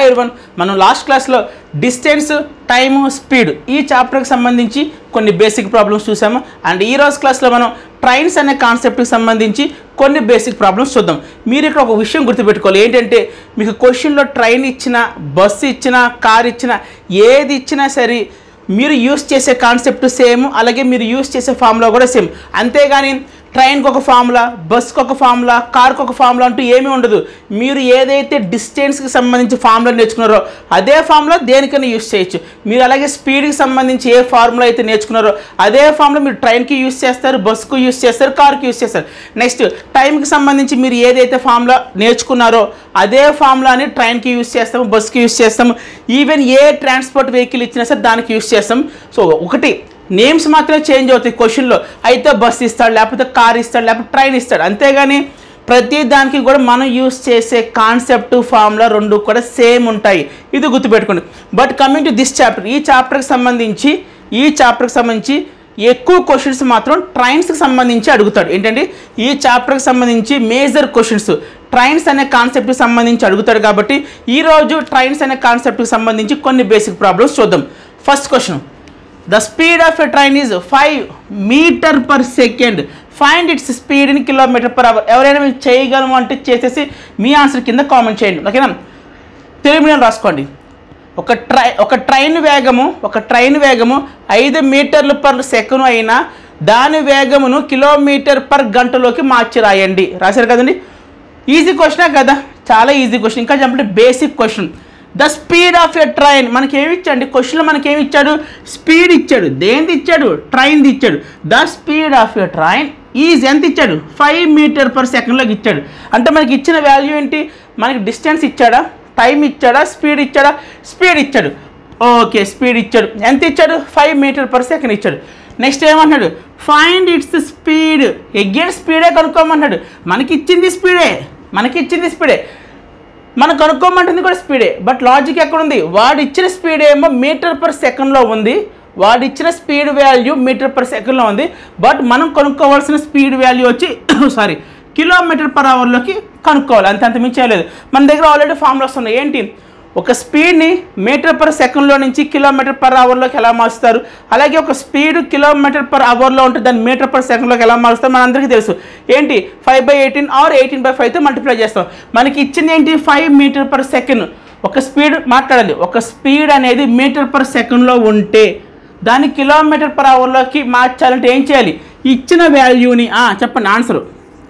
hi one మనం last క్లాస్లో distance time speed ఈ చాప్టర్కి సంబంధించి కొన్ని బేసిక్ ప్రాబ్లమ్స్ చూసాము అండ్ ఈ రోజు క్లాస్లో మనం ట్రైన్స్ అనే కాన్సెప్ట్కి సంబంధించి కొన్ని బేసిక్ ప్రాబ్లమ్స్ చూద్దాం మీరు ఇక్కడ ఒక విషయం గుర్తుపెట్టుకోవాలి ఏంటంటే మీకు క్వశ్చన్లో ట్రైన్ ఇచ్చినా బస్సు ఇచ్చినా కార్ ఇచ్చినా ఏది ఇచ్చినా సరే మీరు యూస్ చేసే కాన్సెప్ట్ సేమ్ అలాగే మీరు యూస్ చేసే ఫార్ములా కూడా సేమ్ అంతేగాని ట్రైన్కి ఒక ఫార్ములా బస్కి ఒక ఫార్ములా కార్కి ఒక ఫార్ములా అంటూ ఏమీ ఉండదు మీరు ఏదైతే డిస్టెన్స్కి సంబంధించి ఫార్ములా నేర్చుకున్నారో అదే ఫార్ములా దేనికైనా యూస్ చేయొచ్చు మీరు అలాగే స్పీడ్కి సంబంధించి ఏ ఫార్ములా అయితే నేర్చుకున్నారో అదే ఫార్ములా మీరు ట్రైన్కి యూస్ చేస్తారు బస్కు యూస్ చేస్తారు కార్కి యూస్ చేస్తారు నెక్స్ట్ టైంకి సంబంధించి మీరు ఏదైతే ఫార్ములా నేర్చుకున్నారో అదే ఫార్ములాని ట్రైన్కి యూస్ చేస్తాము బస్కి యూస్ చేస్తాము ఈవెన్ ఏ ట్రాన్స్పోర్ట్ వెహికల్ ఇచ్చినా సరే దానికి యూస్ చేస్తాం సో ఒకటి నేమ్స్ మాత్రమే చేంజ్ అవుతాయి క్వశ్చన్లో అయితే బస్ ఇస్తాడు లేకపోతే కార్ ఇస్తాడు లేకపోతే ట్రైన్ ఇస్తాడు అంతేగాని ప్రతి దానికి కూడా మనం యూస్ చేసే కాన్సెప్ట్ ఫార్ములా రెండు కూడా సేమ్ ఉంటాయి ఇది గుర్తుపెట్టుకోండి but coming to this chapter ఈ చాప్టర్కి సంబంధించి ఈ చాప్టర్కి సంబంధించి ఎక్కువ క్వశ్చన్స్ మాత్రం ట్రైన్స్కి సంబంధించి అడుగుతాడు ఏంటంటే ఈ చాప్టర్కి సంబంధించి మేజర్ క్వశ్చన్స్ ట్రైన్స్ అనే కాన్సెప్ట్కి సంబంధించి అడుగుతాడు కాబట్టి ఈరోజు ట్రైన్స్ అనే కాన్సెప్ట్కి సంబంధించి కొన్ని బేసిక్ ప్రాబ్లమ్స్ చూద్దాం first question the speed of a train is five metre per second find its speed in kilometre per hour ఎవరైనా మీరు చేయగలము అంటే చేసేసి మీ ఆన్సర్ కింద కామెంట్ చేయండి ఓకేనా తెలుగు మీడియం రాసుకోండి ఒక ట్రై ఒక ట్రైన్ వేగము ఒక ట్రైన్ వేగము ఐదు మీటర్లు పర్ సెకండ్ అయినా దాని వేగమును కిలోమీటర్ పర్ గంటలోకి మార్చి రాయండి రాశారు కదండి ఈజీ క్వశ్చనే కదా చాలా ఈజీ క్వశ్చన్ ఇంకా చెప్పండి basic question the speed of a train మనకి ఏమి ఇచ్చాడు క్వశ్చన్లో మనకి ఏమి ఇచ్చాడు స్పీడ్ ఇచ్చాడు దేనిది ఇచ్చాడు ట్రైన్ది ఇచ్చాడు the speed of a train is ఎంత ఇచ్చాడు ఫైవ్ మీటర్ పర్ సెకండ్లోకి ఇచ్చాడు అంటే మనకి ఇచ్చిన వాల్యూ ఏంటి మనకి డిస్టెన్స్ ఇచ్చాడా టైం ఇచ్చాడా స్పీడ్ ఇచ్చాడా స్పీడ్ ఇచ్చాడు ఓకే స్పీడ్ ఇచ్చాడు ఎంత ఇచ్చాడు ఫైవ్ మీటర్ పర్ సెకండ్ ఇచ్చాడు నెక్స్ట్ ఏమన్నాడు ఫైండ్ ఇట్స్ స్పీడ్ ఎగ్గేట్ స్పీడే కనుక్కోమన్నాడు మనకి ఇచ్చింది స్పీడే మనకి ఇచ్చింది స్పీడే మనం కనుక్కోమంటుంది కూడా స్పీడే బట్ లాజిక్ ఎక్కడుంది వాడు ఇచ్చిన స్పీడ్ ఏమో మీటర్ పర్ సెకండ్లో ఉంది వాడు ఇచ్చిన స్పీడ్ వాల్యూ మీటర్ పర్ సెకండ్లో ఉంది బట్ మనం కనుక్కోవాల్సిన స్పీడ్ వాల్యూ వచ్చి సారీ కిలోమీటర్ పర్ అవర్లోకి కనుక్కోవాలి అంత అంత మించి లేదు మన దగ్గర ఆల్రెడీ ఫార్ములాస్ ఉన్నాయి ఏంటి ఒక స్పీడ్ని మీటర్ పర్ సెకండ్లో నుంచి కిలోమీటర్ పర్ అవర్లోకి ఎలా మారుస్తారు అలాగే ఒక స్పీడ్ కిలోమీటర్ పర్ అవర్లో ఉంటే దాన్ని మీటర్ పర్ సెకండ్లోకి ఎలా మారుస్తారు మనందరికీ తెలుసు ఏంటి five by eighteen or eighteen by ఫైవ్తో మల్టిప్లై చేస్తాం మనకి ఇచ్చింది ఏంటి ఫైవ్ మీటర్ పర్ సెకండ్ ఒక స్పీడ్ మాట్లాడాలి ఒక స్పీడ్ అనేది మీటర్ పర్ సెకండ్లో ఉంటే దాన్ని కిలోమీటర్ పర్ అవర్లోకి మార్చాలంటే ఏం చేయాలి ఇచ్చిన వాల్యూని ఆ, చెప్పండి ఆన్సరు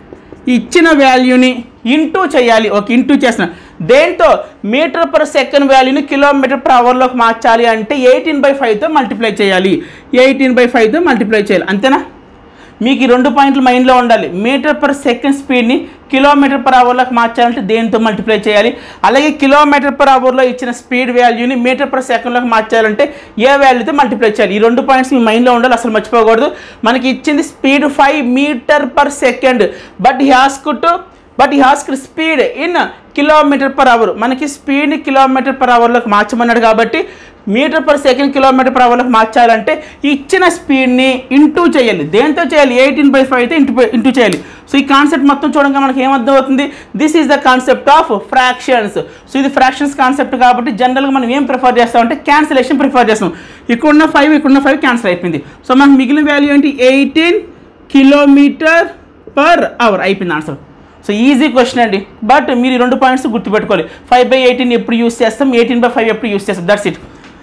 ఇచ్చిన వాల్యూని ఇంటూ చేయాలి ఒక ఇంటూ చేసిన దేంతో మీటర్ పర్ సెకండ్ వాల్యూని కిలోమీటర్ పర్ అవర్లోకి మార్చాలి అంటే ఎయిటీన్ బై ఫైవ్తో మల్టిప్లై చేయాలి ఎయిటీన్ బై ఫైవ్తో మల్టిప్లై చేయాలి అంతేనా మీకు ఈ రెండు పాయింట్లు మైండ్లో ఉండాలి మీటర్ పర్ సెకండ్ స్పీడ్ని కిలోమీటర్ పర్ అవర్లోకి మార్చాలంటే దేనితో మల్టిప్లై చేయాలి అలాగే కిలోమీటర్ పర్ అవర్లో ఇచ్చిన స్పీడ్ వాల్యూని మీటర్ పర్ సెకండ్లోకి మార్చాలంటే ఏ వాల్యూతో మల్టిప్లై చేయాలి ఈ రెండు పాయింట్స్ మీ మైండ్లో ఉండాలి అసలు మర్చిపోకూడదు మనకి ఇచ్చింది speed five metre per second but ఈ హాస్కుట్ బట్ ఈ హాస్క్ speed in kilometre per hour మనకి స్పీడ్ని కిలోమీటర్ పర్ అవర్లోకి మార్చమన్నాడు కాబట్టి metre per second kilometre per అవర్లోకి మార్చాలంటే ఇచ్చిన స్పీడ్ని ఇంటూ చేయాలి దేంతో చేయాలి ఎయిటీన్ బై ఫైవ్ అయితే ఇంటూ ఇంటూ చేయాలి సో ఈ కాన్సెప్ట్ మొత్తం చూడంగా మనకి ఏమర్థం అవుతుంది this is the concept of fractions so ఇది ఫ్రాక్షన్స్ కాన్సెప్ట్ కాబట్టి జనరల్గా మనం ఏం ప్రిఫర్ చేస్తామంటే క్యాన్సిలేషన్ ప్రిఫర్ చేస్తాం ఇక్కడున్న ఫైవ్ ఇక్కడున్న ఫైవ్ క్యాన్సిల్ అయిపోయింది సో మనకు మిగిలిన వాల్యూ ఏంటి ఎయిటీన్ కిలోమీటర్ పర్ అవర్ అయిపోయింది ఆన్సర్ సో ఈజీ క్వశ్చన్ అండి బట్ మీరు ఈ రెండు పాయింట్స్ గుర్తుపెట్టుకోవాలి ఫైవ్ బై ఎయిటీన్ ఎప్పుడు యూస్ చేస్తాం ఎయిటీన్ బై ఫైవ్ ఎప్పుడు యూస్ చేస్తాం that's it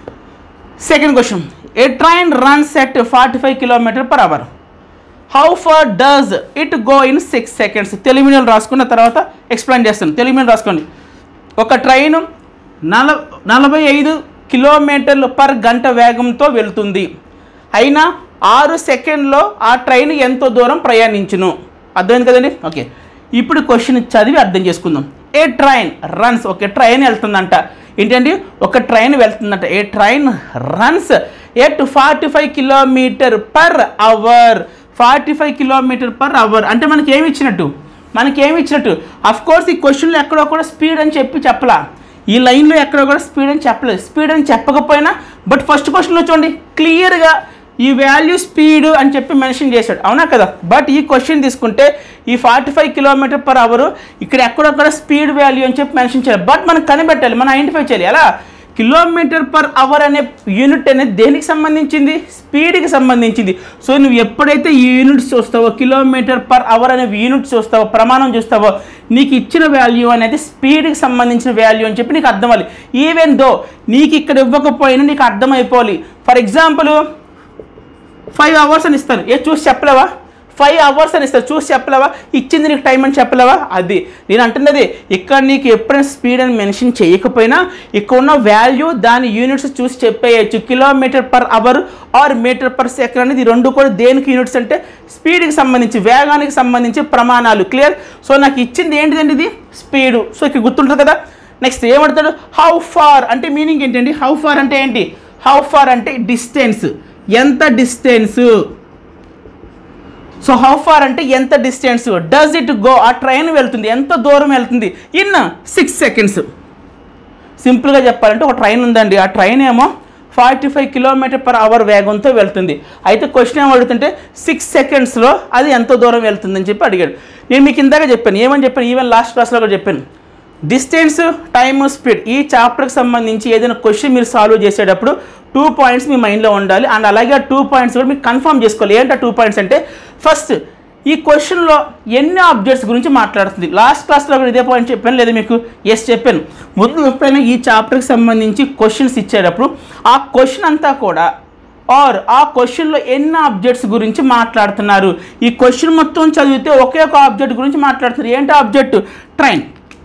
second question a train runs at forty five kilometre per hour how far does it go in six seconds Telugu medium రాసుకున్న తర్వాత explain చేస్తాను Telugu medium రాసుకోండి ఒక train నల నలభై ఐదు కిలోమీటర్లు పర్ గంట వేగంతో వెళ్తుంది అయినా ఆరు సెకండ్లో ఆ ట్రైన్ ఎంతో దూరం ప్రయాణించును అర్థమైంది కదండి ఓకే ఇప్పుడు క్వశ్చన్ చదివి అర్థం చేసుకుందాం ఏ ట్రైన్ రన్స్ ఒక ట్రైన్ వెళ్తుందంట ఏంటండి ఒక ట్రైన్ వెళ్తుందంట a train runs at forty five kilometre per hour forty five kilometre per hour అంటే మనకి ఏమి ఇచ్చినట్టు మనకి ఏమి ఇచ్చినట్టు అఫ్ కోర్స్ ఈ క్వశ్చన్లో ఎక్కడో కూడా స్పీడ్ అని చెప్పి చెప్పలా ఈ లైన్లో ఎక్కడో కూడా స్పీడ్ అని చెప్పలేదు స్పీడ్ అని చెప్పకపోయినా బట్ ఫస్ట్ క్వశ్చన్లో చూడండి క్లియర్గా ఈ వాల్యూ స్పీడ్ అని చెప్పి మెన్షన్ చేశాడు అవునా కదా బట్ ఈ క్వశ్చన్ తీసుకుంటే ఈ forty five kilometre per hour ఇక్కడ ఎక్కడొక్కడ స్పీడ్ వాల్యూ అని చెప్పి మెన్షన్ చేయాలి బట్ మనం కనిపెట్టాలి మనం ఐడెంటిఫై చేయాలి ఎలా కిలోమీటర్ పర్ అవర్ అనే యూనిట్ అనేది దేనికి సంబంధించింది స్పీడ్కి సంబంధించింది సో నువ్వు ఎప్పుడైతే ఈ యూనిట్స్ చూస్తావో కిలోమీటర్ పర్ అవర్ అనే యూనిట్ చూస్తావో ప్రమాణం చూస్తావో నీకు ఇచ్చిన వాల్యూ అనేది స్పీడ్కి సంబంధించిన వాల్యూ అని చెప్పి నీకు అర్థమవ్వాలి ఈవెన్ దో నీకు ఇక్కడ ఇవ్వకపోయినా నీకు అర్థమైపోవాలి ఫర్ ఎగ్జాంపుల్ ఫైవ్ అవర్స్ అని ఇస్తాను ఏ చూసి చెప్పలేవా ఫైవ్ అవర్స్ అని ఇస్తారు చూసి చెప్పలేవా ఇచ్చింది నీకు టైం అని చెప్పలేవా అది నేను అంటున్నది ఇక్కడ నీకు ఎప్పుడైనా స్పీడ్ అని మెన్షన్ చేయకపోయినా ఇక్కడ ఉన్న వాల్యూ దాని యూనిట్స్ చూసి చెప్పేయచ్చు kilometre per hour or metre per second అనేది ఈ రెండు కూడా దేనికి యూనిట్స్ అంటే స్పీడ్కి సంబంధించి వేగానికి సంబంధించి ప్రమాణాలు క్లియర్ సో నాకు ఇచ్చింది ఏంటిదండి ఇది స్పీడు సో ఇక్కడ గుర్తుంటుంది కదా నెక్స్ట్ ఏమంటాడు హౌ ఫార్ అంటే మీనింగ్ ఏంటండి హౌ ఫార్ అంటే ఏంటి హౌ ఫార్ అంటే డిస్టెన్స్ ఎంత డిస్టెన్స్ సో హౌ ఫార్ అంటే ఎంత డిస్టెన్స్ డస్ ఇట్ గో ఆ ట్రైన్ వెళ్తుంది ఎంత దూరం వెళ్తుంది ఇన్ సిక్స్ సెకండ్స్ సింపుల్గా చెప్పాలంటే ఒక ట్రైన్ ఉందండి ఆ ట్రైన్ ఏమో forty five kilometre per hour వేగంతో వెళ్తుంది అయితే క్వశ్చన్ ఏం అడుగుతుంటే సిక్స్ సెకండ్స్లో అది ఎంత దూరం వెళ్తుందని చెప్పి అడిగాడు నేను మీకు ఇందాక చెప్పాను ఏమని చెప్పాను ఈవెన్ లాస్ట్ క్లాస్లో కూడా చెప్పాను డిస్టెన్స్ టైమ్ స్పీడ్ ఈ చాప్టర్కి సంబంధించి ఏదైనా క్వశ్చన్ మీరు సాల్వ్ చేసేటప్పుడు టూ పాయింట్స్ మీ మైండ్లో ఉండాలి అండ్ అలాగే ఆ టూ పాయింట్స్ కూడా మీరు కన్ఫర్మ్ చేసుకోవాలి ఏంటో టూ పాయింట్స్ అంటే ఫస్ట్ ఈ క్వశ్చన్లో ఎన్ని ఆబ్జెక్ట్స్ గురించి మాట్లాడుతుంది లాస్ట్ క్లాస్లో కూడా ఇదే పాయింట్ చెప్పాను లేదా మీకు ఎస్ చెప్పాను ముందు ఎప్పుడైనా ఈ చాప్టర్కి సంబంధించి క్వశ్చన్స్ ఇచ్చేటప్పుడు ఆ క్వశ్చన్ అంతా కూడా ఆర్ ఆ క్వశ్చన్లో ఎన్ని ఆబ్జెక్ట్స్ గురించి మాట్లాడుతున్నారు ఈ క్వశ్చన్ మొత్తం చదివితే ఒకే ఒక ఆబ్జెక్ట్ గురించి మాట్లాడుతున్నారు ఏంటి ఆబ్జెక్ట్ ట్రైన్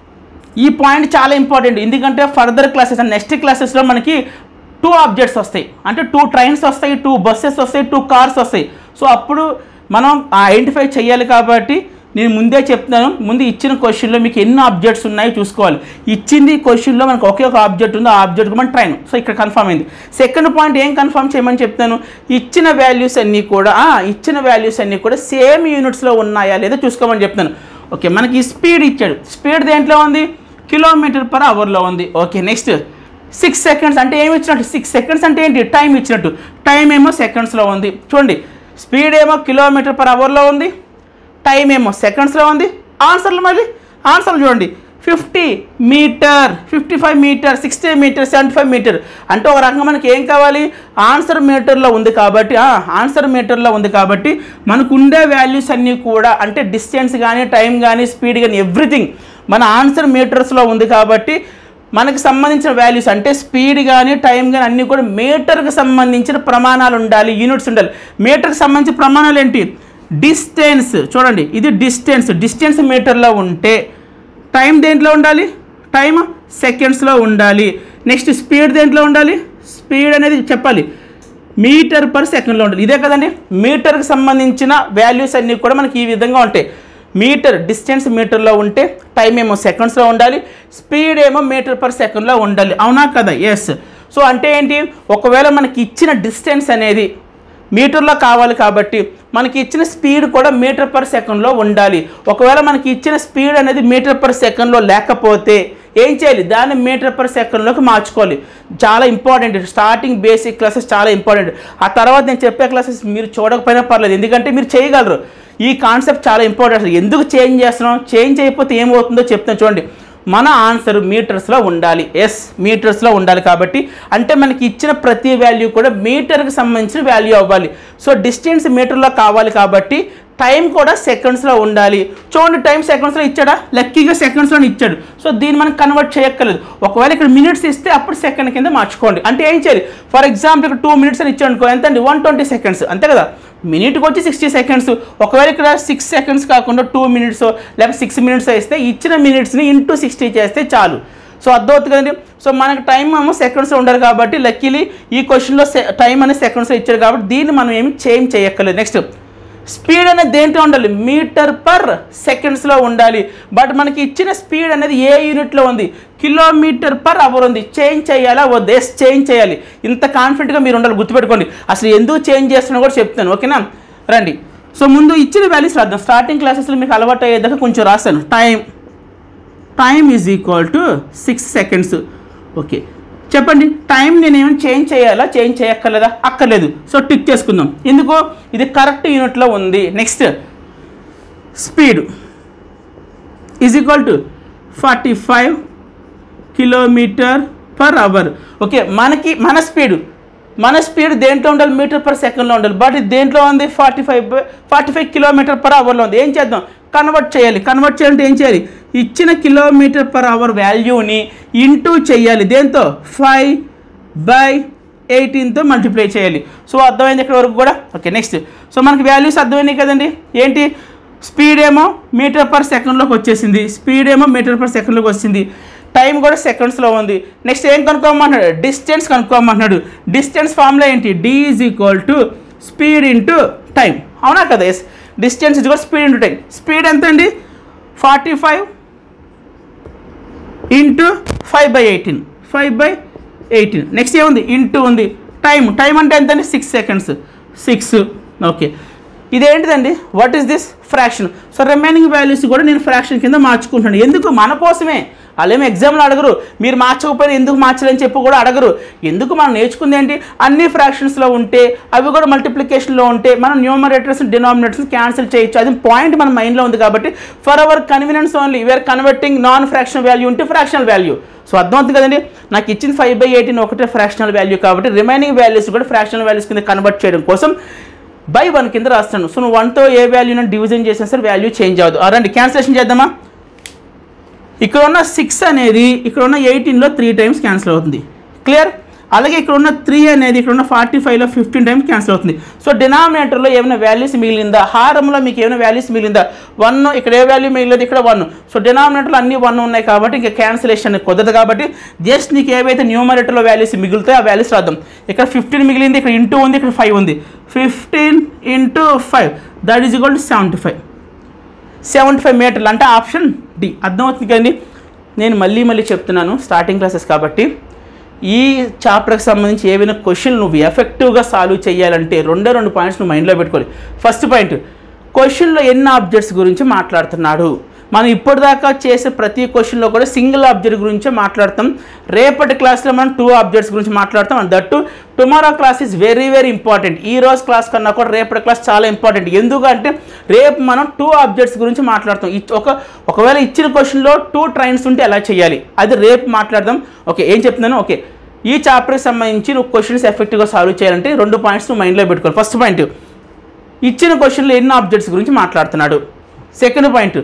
ఈ పాయింట్ చాలా ఇంపార్టెంట్ ఎందుకంటే ఫర్దర్ క్లాసెస్ నెక్స్ట్ క్లాసెస్లో మనకి టూ ఆబ్జెక్ట్స్ వస్తాయి అంటే టూ ట్రైన్స్ వస్తాయి టూ బస్సెస్ వస్తాయి టూ కార్స్ వస్తాయి సో అప్పుడు మనం ఐడెంటిఫై చేయాలి కాబట్టి నేను ముందే చెప్తున్నాను ముందు ఇచ్చిన క్వశ్చన్లో మీకు ఎన్ని ఆబ్జెక్ట్స్ ఉన్నాయో చూసుకోవాలి ఇచ్చింది క్వశ్చన్లో మనకు ఒకే ఒక ఆబ్జెక్ట్ ఉంది ఆ ఆబ్జెక్ట్ మన ట్రైన్ సో ఇక్కడ కన్ఫర్మ్ అయింది సెకండ్ పాయింట్ ఏం కన్ఫర్మ్ చేయమని చెప్తాను ఇచ్చిన వాల్యూస్ అన్నీ కూడా ఆ, ఇచ్చిన వాల్యూస్ అన్నీ కూడా సేమ్ యూనిట్స్లో ఉన్నాయా లేదా చూసుకోమని చెప్తాను ఓకే మనకి స్పీడ్ ఇచ్చాడు స్పీడ్ దేంట్లో ఉంది కిలోమీటర్ పర్ అవర్లో ఉంది ఓకే నెక్స్ట్ సిక్స్ సెకండ్స్ అంటే ఏమి ఇచ్చినట్టు సిక్స్ సెకండ్స్ అంటే ఏంటి టైం ఇచ్చినట్టు టైం ఏమో సెకండ్స్లో ఉంది చూడండి స్పీడ్ ఏమో కిలోమీటర్ పర్ అవర్లో ఉంది టైం ఏమో సెకండ్స్లో ఉంది ఆన్సర్లు మళ్ళీ ఆన్సర్లు చూడండి fifty metre fifty five metre sixty metre seventy five metre అంటే ఒక రకంగా మనకి ఏం కావాలి ఆన్సర్ మీటర్లో ఉంది కాబట్టి ఆన్సర్ మీటర్లో ఉంది కాబట్టి మనకు ఉండే వాల్యూస్ అన్నీ కూడా అంటే డిస్టెన్స్ కానీ టైం కానీ స్పీడ్ కానీ ఎవ్రీథింగ్ మన ఆన్సర్ మీటర్స్లో ఉంది కాబట్టి మనకి సంబంధించిన వాల్యూస్ అంటే స్పీడ్ కానీ టైం కానీ అన్నీ కూడా మీటర్కి సంబంధించిన ప్రమాణాలు ఉండాలి యూనిట్స్ ఉండాలి మీటర్కి సంబంధించిన ప్రమాణాలు ఏంటి డిస్టెన్స్ చూడండి ఇది డిస్టెన్స్ డిస్టెన్స్ మీటర్లో ఉంటే టైం దేంట్లో ఉండాలి టైం సెకండ్స్లో ఉండాలి నెక్స్ట్ స్పీడ్ దేంట్లో ఉండాలి స్పీడ్ అనేది చెప్పాలి మీటర్ పర్ సెకండ్లో ఉండాలి ఇదే కదండి మీటర్కి సంబంధించిన వాల్యూస్ అన్నీ కూడా మనకి ఈ విధంగా ఉంటాయి మీటర్ డిస్టెన్స్ మీటర్లో ఉంటే టైం ఏమో సెకండ్స్లో ఉండాలి స్పీడ్ ఏమో మీటర్ పర్ సెకండ్లో ఉండాలి అవునా కదా ఎస్ సో అంటే ఏంటి ఒకవేళ మనకి ఇచ్చిన డిస్టెన్స్ అనేది మీటర్లో కావాలి కాబట్టి మనకి ఇచ్చిన స్పీడ్ కూడా మీటర్ పర్ సెకండ్లో ఉండాలి ఒకవేళ మనకి ఇచ్చిన స్పీడ్ అనేది మీటర్ పర్ సెకండ్లో లేకపోతే ఏం చేయాలి దాన్ని మీటర్ పర్ సెకండ్లోకి మార్చుకోవాలి చాలా ఇంపార్టెంట్ స్టార్టింగ్ బేసిక్ క్లాసెస్ చాలా ఇంపార్టెంట్ ఆ తర్వాత నేను చెప్పే క్లాసెస్ మీరు చూడకపోయినా పర్లేదు ఎందుకంటే మీరు చేయగలరు ఈ కాన్సెప్ట్ చాలా ఇంపార్టెంట్ అసలు ఎందుకు చేంజ్ చేస్తున్నాం చేంజ్ అయిపోతే ఏమవుతుందో చెప్తాను చూడండి మన ఆన్సర్ మీటర్స్లో ఉండాలి ఎస్ మీటర్స్లో ఉండాలి కాబట్టి అంటే మనకి ఇచ్చిన ప్రతి వాల్యూ కూడా మీటర్కి సంబంధించిన వాల్యూ అవ్వాలి సో డిస్టెన్స్ మీటర్లో కావాలి కాబట్టి టైం కూడా సెకండ్స్లో ఉండాలి చూడండి టైం సెకండ్స్లో ఇచ్చాడా లక్కీగా సెకండ్స్లో ఇచ్చాడు సో దీన్ని మనం కన్వర్ట్ చేయక్కర్లేదు ఒకవేళ ఇక్కడ మినిట్స్ ఇస్తే అప్పుడు సెకండ్ కింద మార్చుకోండి అంటే ఏం చేయాలి ఫర్ ఎగ్జాంపుల్ ఇక్కడ టూ మినిట్స్ అని ఇచ్చాడు అనుకో ఎంత అండి వన్ ట్వంటీ సెకండ్స్ అంతే కదా మినిట్కి వచ్చి సిక్స్టీ సెకండ్స్ ఒకవేళ ఇక్కడ సిక్స్ సెకండ్స్ కాకుండా టూ మినిట్స్ లేకపోతే సిక్స్ మినిట్స్ ఇస్తే ఇచ్చిన మినిట్స్ని ఇంటూ సిక్స్టీ చేస్తే చాలు సో అర్థమవుతుంది కదండి సో మనకు టైం ఏమో సెకండ్స్లో ఉండాలి కాబట్టి లక్కీలీ ఈ క్వశ్చన్లో టైం అనేది సెకండ్స్లో ఇచ్చాడు కాబట్టి దీన్ని మనం ఏమి చేంజ్ చేయక్కర్లేదు నెక్స్ట్ స్పీడ్ అనేది దేంట్లో ఉండాలి మీటర్ పర్ సెకండ్స్లో ఉండాలి బట్ మనకి ఇచ్చిన స్పీడ్ అనేది ఏ యూనిట్లో ఉంది కిలోమీటర్ పర్ అవర్ ఉంది చేంజ్ చేయాలా వద్దు ఎస్ చేంజ్ చేయాలి ఇంత కాన్ఫిడెంట్గా మీరు ఉండాలి గుర్తుపెట్టుకోండి అసలు ఎందుకు చేంజ్ చేస్తున్నా కూడా చెప్తాను ఓకేనా రండి సో ముందు ఇచ్చిన వాల్యూస్ రాద్దాం స్టార్టింగ్ క్లాసెస్లో మీకు అలవాటు అయ్యేదాకా కొంచెం రాస్తాను time time is equal to six seconds okay చెప్పండి టైం నేను ఏమైనా చేంజ్ చేయాలా చేంజ్ చేయక్కర్లేదా అక్కర్లేదు సో టిక్ చేసుకుందాం ఎందుకో ఇది కరెక్ట్ యూనిట్లో ఉంది next speed is equal to forty five kilometre per hour okay మనకి మన స్పీడ్ మన స్పీడ్ దేంట్లో ఉండాలి మీటర్ పర్ సెకండ్లో ఉండాలి బట్ ఇది దేంట్లో ఉంది forty five forty five kilometre per అవర్లో ఉంది ఏం చేద్దాం కన్వర్ట్ చేయాలి కన్వర్ట్ చేయాలంటే ఏం చేయాలి ఇచ్చిన కిలోమీటర్ పర్ అవర్ వాల్యూని ఇంటూ చేయాలి దేంతో ఫైవ్ బై ఎయిటీన్తో మల్టిప్లై చేయాలి సో అర్థమైంది ఇక్కడ వరకు కూడా ఓకే నెక్స్ట్ సో మనకి వాల్యూస్ అర్థమైనాయి కదండి ఏంటి స్పీడ్ ఏమో మీటర్ పర్ సెకండ్లోకి వచ్చేసింది స్పీడ్ ఏమో మీటర్ పర్ సెకండ్లోకి వచ్చింది టైం కూడా సెకండ్స్లో ఉంది నెక్స్ట్ ఏం కనుక్కోమంటున్నాడు డిస్టెన్స్ కనుక్కోమంటున్నాడు డిస్టెన్స్ ఫార్ములా ఏంటి D is equal to speed into time అవునా కదా ఎస్ డిస్టెన్స్ ఇజ్ కూడా స్పీడ్ ఇంటూ టైం స్పీడ్ ఎంత అండి forty five into five by eighteen five by eighteen next ఏముంది ఇంటూ ఉంది టైం టైం అంటే ఎంత అండి సిక్స్ సెకండ్స్ సిక్స్ ఓకే ఇదేంటిదండి what is this fraction so remaining values కూడా నేను ఫ్రాక్షన్ కింద మార్చుకుంటున్నాను ఎందుకు మన కోసమే వాళ్ళేమో ఎగ్జామ్లో అడగరు మీరు మార్చకపోయినా ఎందుకు మార్చాలని చెప్పి కూడా అడగరు ఎందుకు మనం నేర్చుకుంది ఏంటి అన్ని ఫ్రాక్షన్స్లో ఉంటే అవి కూడా మల్టిప్లికేషన్లో ఉంటే మనం న్యూమరేటర్స్ డినామినేటర్స్ క్యాన్సిల్ చేయొచ్చు అది పాయింట్ మన మైండ్లో ఉంది కాబట్టి for our convenience only we are converting non fraction value into fractional value so అర్థమవుతుంది కదండి నాకు ఇచ్చిన ఫైవ్ బై ఎయిటీన్ ఒకటే ఫ్రాక్షనల్ వాల్యూ కాబట్టి రిమైనింగ్ వాల్యూస్ కూడా ఫ్రాక్షనల్ వాల్యూస్ కింద కన్వర్ట్ చేయడం కోసం బై వన్ కింద రాస్తాను సో నువ్వు వన్తో ఏ వాల్యూని డివిజన్ చేసినా సరే వాల్యూ చేంజ్ అవ్వదు ఆ రండి క్యాన్సిలేషన్ చేద్దామా ఇక్కడ ఉన్న సిక్స్ అనేది ఇక్కడ ఉన్న ఎయిటీన్లో త్రీ టైమ్స్ క్యాన్సిల్ అవుతుంది క్లియర్ అలాగే ఇక్కడ ఉన్న త్రీ అనేది ఇక్కడ ఉన్న ఫార్టీ ఫైవ్లో ఫిఫ్టీన్ టైమ్స్ క్యాన్సిల్ అవుతుంది సో డినామినేటర్లో ఏమైనా వాల్యూస్ మిగిలిందా హారంలో మీకు ఏమైనా వాల్యూస్ మిగిలిందా వన్ ఇక్కడ ఏ వాల్యూ మిగిలేదు ఇక్కడ వన్ సో డినామినేటర్లో అన్ని వన్ ఉన్నాయి కాబట్టి ఇంకా క్యాన్సిలేషన్ కుదరదు కాబట్టి జస్ట్ నీకు ఏవైతే న్యూమరేటర్లో వాల్యూస్ మిగులుతాయో ఆ వాల్యూస్ రాద్దాం ఇక్కడ ఫిఫ్టీన్ మిగిలింది ఇక్కడ ఇంటూ ఉంది ఇక్కడ ఫైవ్ ఉంది fifteen into five that is equal to seventy five seventy five మీటర్లు అంటే ఆప్షన్ డి అర్థమవుతుంది కదండి నేను మళ్ళీ మళ్ళీ చెప్తున్నాను స్టార్టింగ్ క్లాసెస్ కాబట్టి ఈ చాప్టర్కి సంబంధించి ఏవైనా క్వశ్చన్ నువ్వు ఎఫెక్టివ్గా సాల్వ్ చేయాలంటే రెండే రెండు పాయింట్స్ నువ్వు మైండ్లో పెట్టుకోవాలి ఫస్ట్ పాయింట్ క్వశ్చన్లో ఎన్ని ఆబ్జెక్ట్స్ గురించి మాట్లాడుతున్నాడు మనం ఇప్పటిదాకా చేసే ప్రతి క్వశ్చన్లో కూడా సింగిల్ ఆబ్జెక్ట్ గురించే మాట్లాడతాం రేపటి క్లాస్లో మనం టూ ఆబ్జెక్ట్స్ గురించి మాట్లాడతాం and that tomorrow class is very very important ఈ రోజు క్లాస్ కన్నా కూడా రేపటి క్లాస్ చాలా ఇంపార్టెంట్ ఎందుకంటే రేపు మనం టూ ఆబ్జెక్ట్స్ గురించి మాట్లాడతాం ఇచ్- ఒక ఒకవేళ ఇచ్చిన క్వశ్చన్లో టూ ట్రైన్స్ ఉంటే ఎలా చేయాలి అది రేపు మాట్లాడదాం ఓకే ఏం చెప్తున్నాను ఓకే ఈ చాప్టర్కి సంబంధించి నువ్వు క్వశ్చన్స్ ఎఫెక్టివ్గా సాల్వ్ చేయాలంటే రెండు పాయింట్స్ నువ్వు మైండ్లో పెట్టుకోవాలి ఫస్ట్ పాయింట్ ఇచ్చిన క్వశ్చన్లో ఎన్ని ఆబ్జెక్ట్స్ గురించి మాట్లాడుతున్నాడు సెకండ్ పాయింట్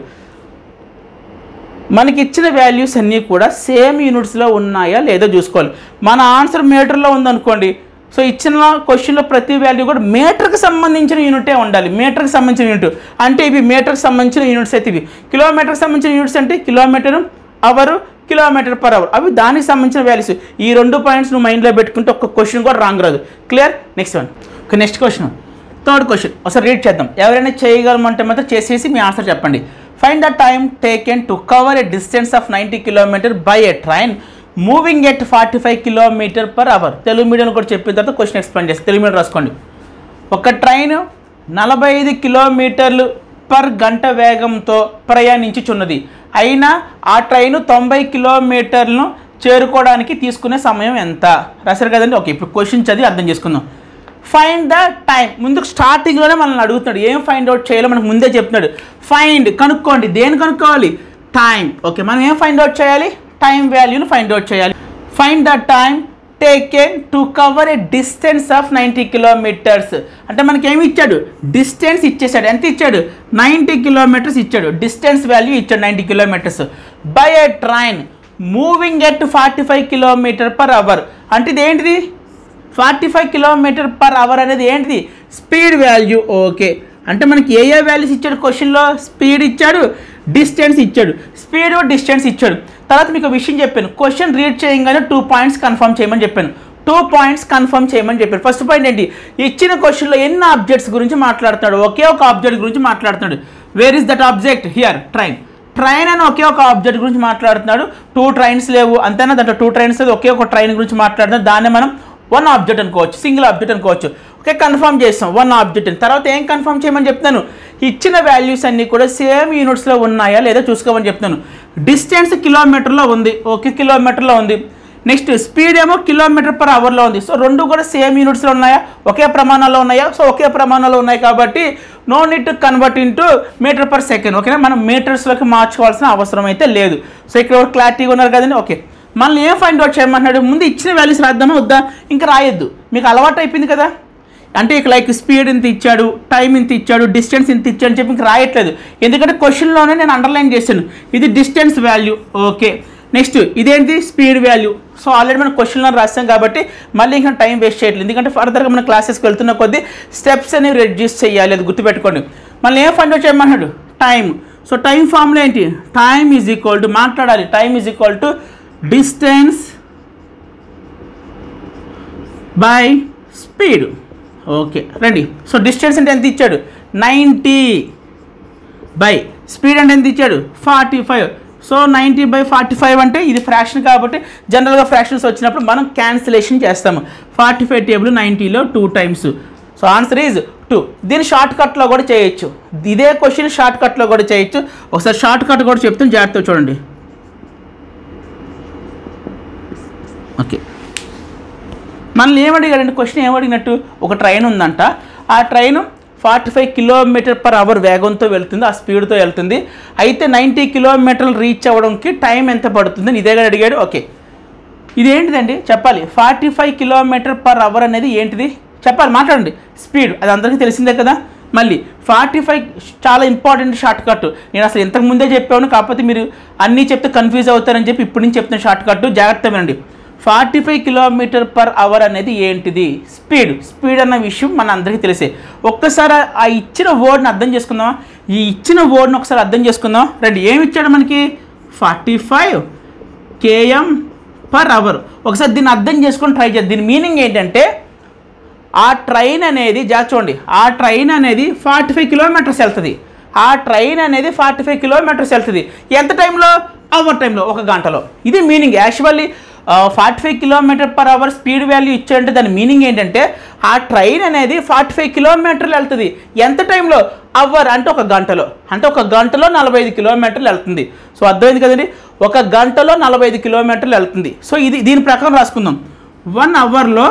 మనకి ఇచ్చిన వాల్యూస్ అన్నీ కూడా సేమ్ యూనిట్స్లో ఉన్నాయా లేదో చూసుకోవాలి మన ఆన్సర్ మీటర్లో ఉందనుకోండి సో ఇచ్చిన క్వశ్చన్లో ప్రతి వాల్యూ కూడా మీటర్కి సంబంధించిన యూనిటే ఉండాలి మీటర్కి సంబంధించిన యూనిట్ అంటే ఇవి మీటర్కి సంబంధించిన యూనిట్స్ అయితే ఇవి కిలోమీటర్కి సంబంధించిన యూనిట్స్ అంటే kilometre hour kilometre per hour అవి దానికి సంబంధించిన వాల్యూస్ ఈ రెండు పాయింట్స్ నువ్వు మైండ్లో పెట్టుకుంటే ఒక్క క్వశ్చన్ కూడా రాంగ్ రాదు clear next one okay next question third question ఒకసారి రీడ్ చేద్దాం ఎవరైనా చేయగలమంటే మాత్రం చేసేసి మీ ఆన్సర్ చెప్పండి find the time taken to cover a distance of ninety kilometre by a train moving at forty five kilometre per hour Telugu medium కూడా చెప్పిన తర్వాత క్వశ్చన్ ఎక్స్ప్లెయిన్ చేస్తాను తెలుగు మీడియం రాసుకోండి ఒక ట్రైన్ నలభై ఐదు కిలోమీటర్లు పర్ గంట వేగంతో ప్రయాణించుచున్నది అయినా ఆ ట్రైన్ తొంభై కిలోమీటర్లను చేరుకోవడానికి తీసుకునే సమయం ఎంత రాశారు కదండి ఓకే ఇప్పుడు క్వశ్చన్ చదివి అర్థం చేసుకుందాం ఫైండ్ ద టైం ముందు స్టార్టింగ్లోనే మనల్ని అడుగుతున్నాడు ఏం ఫైండ్ అవుట్ చేయాలో మనకు ముందే చెప్తున్నాడు ఫైండ్ కనుక్కోండి దేని కనుక్కోవాలి టైం ఓకే మనం ఏం ఫైండ్ అవుట్ చేయాలి టైం వాల్యూని ఫైండ్ అవుట్ చేయాలి find the time taken to cover a distance of ninety kilometres అంటే మనకి ఏమి ఇచ్చాడు డిస్టెన్స్ ఇచ్చేసాడు ఎంత ఇచ్చాడు నైంటీ కిలోమీటర్స్ ఇచ్చాడు డిస్టెన్స్ వాల్యూ ఇచ్చాడు ninety kilometres by a train moving at forty five kilometre per hour అంటే ఇది ఏంటిది forty five kilometre per hour అనేది ఏంటిది స్పీడ్ వాల్యూ ఓకే అంటే మనకి ఏ ఏ వాల్యూస్ ఇచ్చాడు క్వశ్చన్లో స్పీడ్ ఇచ్చాడు డిస్టెన్స్ ఇచ్చాడు స్పీడ్ డిస్టెన్స్ ఇచ్చాడు తర్వాత మీకు ఒక విషయం చెప్పాను క్వశ్చన్ రీడ్ చేయగానే టూ పాయింట్స్ కన్ఫర్మ్ చేయమని చెప్పాను టూ పాయింట్స్ కన్ఫర్మ్ చేయమని చెప్పాను ఫస్ట్ పాయింట్ ఏంటి ఇచ్చిన క్వశ్చన్లో ఎన్ని ఆబ్జెక్ట్స్ గురించి మాట్లాడుతున్నాడు ఒకే ఒక ఆబ్జెక్ట్ గురించి మాట్లాడుతున్నాడు where is that object here train train అని ఒకే ఒక ఆబ్జెక్ట్ గురించి మాట్లాడుతున్నాడు టూ ట్రైన్స్ లేవు అంతేనా దాంట్లో టూ ట్రైన్స్ లేదు ఒకే ఒక ట్రైన్ గురించి మాట్లాడుతున్నాడు దాన్ని మనం వన్ ఆబ్జెక్ట్ అనుకోవచ్చు సింగిల్ ఆబ్జెక్ట్ అనుకోవచ్చు ఓకే కన్ఫర్మ్ చేస్తాం వన్ ఆబ్జెక్ట్ అని తర్వాత ఏం కన్ఫర్మ్ చేయమని చెప్తాను ఇచ్చిన వాల్యూస్ అన్నీ కూడా సేమ్ యూనిట్స్లో ఉన్నాయా లేదా చూసుకోమని చెప్తాను డిస్టెన్స్ కిలోమీటర్లో ఉంది ఓకే కిలోమీటర్లో ఉంది నెక్స్ట్ స్పీడ్ ఏమో కిలోమీటర్ పర్ అవర్లో ఉంది సో రెండు కూడా సేమ్ యూనిట్స్లో ఉన్నాయా ఒకే ప్రమాణాల్లో ఉన్నాయా సో ఒకే ప్రమాణాల్లో ఉన్నాయి కాబట్టి no need to convert into metre per second ఓకేనా మనం మీటర్స్లోకి మార్చుకోవాల్సిన అవసరం అయితే లేదు సో ఇక్కడ ఎవరు క్లారిటీగా ఉన్నారు కదండి ఓకే మళ్ళీ ఏం ఫైండ్ అవుట్ చేయమంటున్నాడు ముందు ఇచ్చిన వాల్యూస్ రాద్దామా వద్దా ఇంకా రాయొద్దు మీకు అలవాటు అయిపోయింది కదా అంటే ఇక లైక్ స్పీడ్ ఇంత ఇచ్చాడు టైం ఇంత ఇచ్చాడు డిస్టెన్స్ ఇంత ఇచ్చాడు అని చెప్పి ఇంక రాయట్లేదు ఎందుకంటే క్వశ్చన్లోనే నేను అండర్లైన్ చేశాను ఇది డిస్టెన్స్ వాల్యూ ఓకే నెక్స్ట్ ఇదేంటి స్పీడ్ వాల్యూ సో ఆల్రెడీ మనం క్వశ్చన్లో రాస్తాం కాబట్టి మళ్ళీ ఇంకా టైం వేస్ట్ చేయట్లేదు ఎందుకంటే ఫర్దర్గా మన క్లాసెస్కి వెళ్తున్న కొద్దీ స్టెప్స్ అనేవి రెడ్యూస్ చేయాలి అది గుర్తుపెట్టుకోండి మళ్ళీ ఏం ఫైండ్ అవుట్ చేయమన్నాడు టైం సో టైం ఫార్ములా ఏంటి టైం ఈజ్ ఈక్వల్ టు మాట్లాడాలి time is equal to distance by speed okay రండి సో డిస్టెన్స్ అంటే ఎంత ఇచ్చాడు నైంటీ బై స్పీడ్ అంటే ఎంత ఇచ్చాడు forty five so ninety by forty five అంటే ఇది ఫ్రాక్షన్ కాబట్టి జనరల్గా ఫ్రాక్షన్స్ వచ్చినప్పుడు మనం క్యాన్సిలేషన్ చేస్తాము ఫార్టీ ఫైవ్ టేబుల్ నైంటీలో two times so answer is two దీన్ని షార్ట్ కట్లో కూడా చేయొచ్చు ఇదే క్వశ్చన్ షార్ట్ కట్లో కూడా చేయొచ్చు ఒకసారి షార్ట్ కట్ కూడా చెప్తాను జాగ్రత్తగా చూడండి ఓకే మనల్ని ఏమడిగాడంటే క్వశ్చన్ ఏమడిగినట్టు ఒక ట్రైన్ ఉందంట ఆ train forty five kilometre per hour వేగంతో వెళ్తుంది ఆ స్పీడ్తో వెళ్తుంది అయితే నైంటీ కిలోమీటర్లు రీచ్ అవ్వడానికి టైం ఎంత పడుతుందని ఇదే కదా అడిగాడు ఓకే ఇది ఏంటిదండి చెప్పాలి forty five kilometre per hour అనేది ఏంటిది చెప్పాలి మాట్లాడండి స్పీడ్ అది అందరికీ తెలిసిందే కదా మళ్ళీ ఫార్టీ ఫైవ్ చాలా ఇంపార్టెంట్ షార్ట్ కట్ నేను అసలు ఇంతకు ముందే చెప్పాను కాకపోతే మీరు అన్నీ చెప్తే కన్ఫ్యూజ్ అవుతారని చెప్పి ఇప్పటి నుంచి చెప్తున్న షార్ట్ కట్ జాగ్రత్త వినండి forty five kilometre per hour అనేది ఏంటిది స్పీడ్ స్పీడ్ అన్న విషయం మన అందరికీ తెలిసే ఒక్కసారి ఆ ఇచ్చిన వర్డ్ని అర్థం చేసుకుందామా ఈ ఇచ్చిన వర్డ్ని ఒకసారి అర్థం చేసుకుందాం రండి ఏమి ఇచ్చాడు మనకి forty five KM per hour ఒకసారి దీన్ని అర్థం చేసుకొని ట్రై చేద్దాం దీని మీనింగ్ ఏంటంటే ఆ ట్రైన్ అనేది జాగ్రత్త చూడండి ఆ ట్రైన్ అనేది ఫార్టీ ఫైవ్ కిలోమీటర్స్ వెళ్తుంది ఆ ట్రైన్ అనేది ఫార్టీ ఫైవ్ కిలోమీటర్స్ వెళ్తుంది ఎంత టైంలో అవర్ టైంలో ఒక గంటలో ఇది meaning actually forty five kilometre per hour speed value ఇచ్చాడంటే దాని మీనింగ్ ఏంటంటే ఆ ట్రైన్ అనేది ఫార్టీ ఫైవ్ కిలోమీటర్లు వెళ్తుంది ఎంత టైంలో అవర్ అంటే ఒక గంటలో అంటే ఒక గంటలో నలభై ఐదు కిలోమీటర్లు వెళ్తుంది సో అర్థమైంది కదండి ఒక గంటలో నలభై ఐదు కిలోమీటర్లు వెళ్తుంది సో ఇది దీని ప్రకారం రాసుకుందాం వన్ అవర్లో